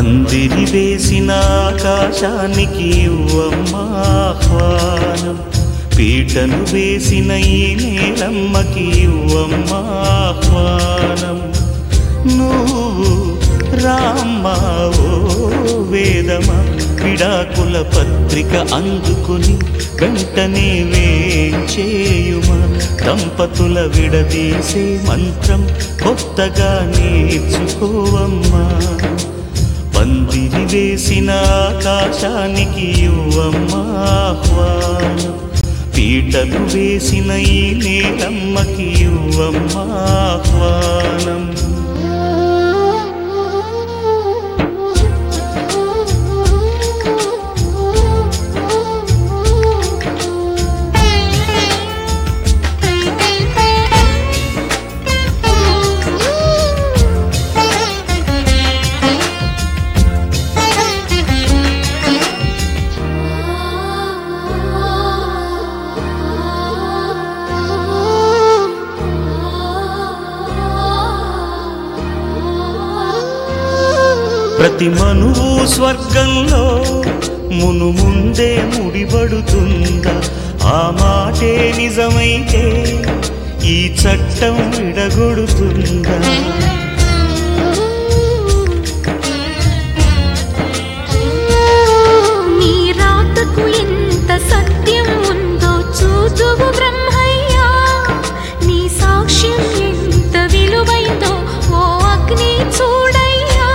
పందిరి వేసిన ఆకాశానికి ఇవ్వమ్మా ఆహ్వానం పీటను వేసిన ఈ నేలమ్మకి ఇవ్వమ్మా ఆహ్వానం నువ్వు రామ్మా ఓ వేదమా విడాకుల పత్రిక అందుకుని వెంటనే వేచేయుమా దంపతుల విడదీసే మంత్రం కొత్తగా నేర్చుకోవమ్మా పందిరి వేసిన ఆకాశానికి ఇవ్వమ్మా ఆహ్వానం పీటలు వేసిన ఈ నేలమ్మకి ఇవ్వమ్మా ఆహ్వానం ప్రతి మనువు స్వర్గంలో మును ముందే ముడిపడుతుందా ఆ మాటే నిజమైతే ఈ చట్టం విడగొడుతుందా నీ రాతకు ఎంత సత్యం ఉందో చూదువు బ్రహ్మయ్యా నీ సాక్ష్యం ఎంత విలువైందో ఓ అగ్ని చూడయ్యా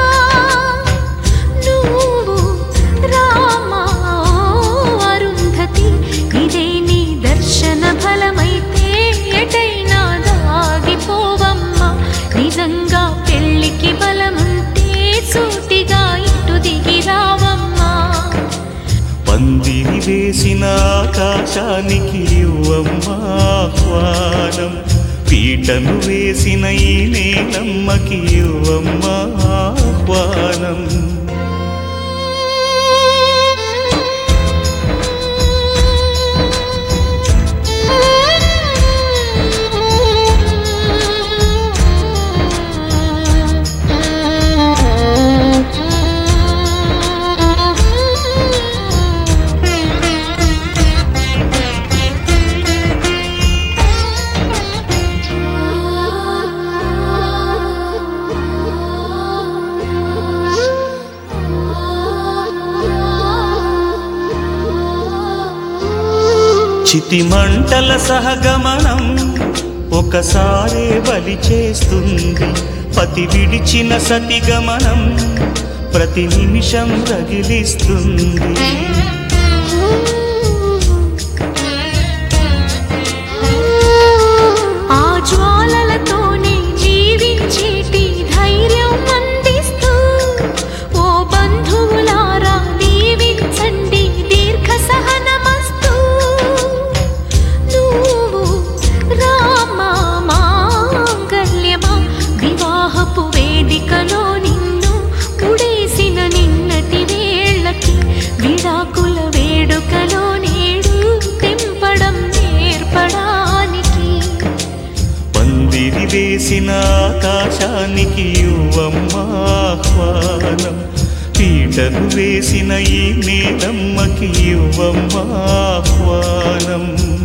నువ్వు రామా ఓ అరుంధతి ఇదే నీ దర్శన ఫలమైతే ఎటైనా దాగిపోవమ్మా నిజంగా పెళ్ళికి బలముంటే సూటిగా ఇటు దిగి రావమ్మా పందిరి వేసిన ఆకాశానికి ఇవ్వమ్మా ఆహ్వానం పీటను వేసిన ఈ నేలమ్మకి ఇవ్వమ్మా ఆహ్వానం చితి మంటల సహగమనం ఒకసారే బలి చేస్తుంది పతి విడిచిన సతి గమనం ప్రతి నిమిషం రగిలిస్తుంది ఆ జ్వాలలతోనే జీవించేటి ధైర్యం అందిస్తూ ఓ బంధువులారా దీవించండి దీర్ఘ సహనమస్తు నువ్వు రామా మాంగల్యమా వివాహపు వేదికలో నిన్ను ఉడేసిన నిన్నటి వేళ్ళకి విడాకుల వేడుకలో నేడు తెంపడం నేర్పడానికి పందిరి వేసిన ఆకాశానికి ఇవ్వమ్మా ఆహ్వానం పీటలు వేసిన ఈ నేలమ్మకి ఇవ్వమ్మా ఆహ్వానం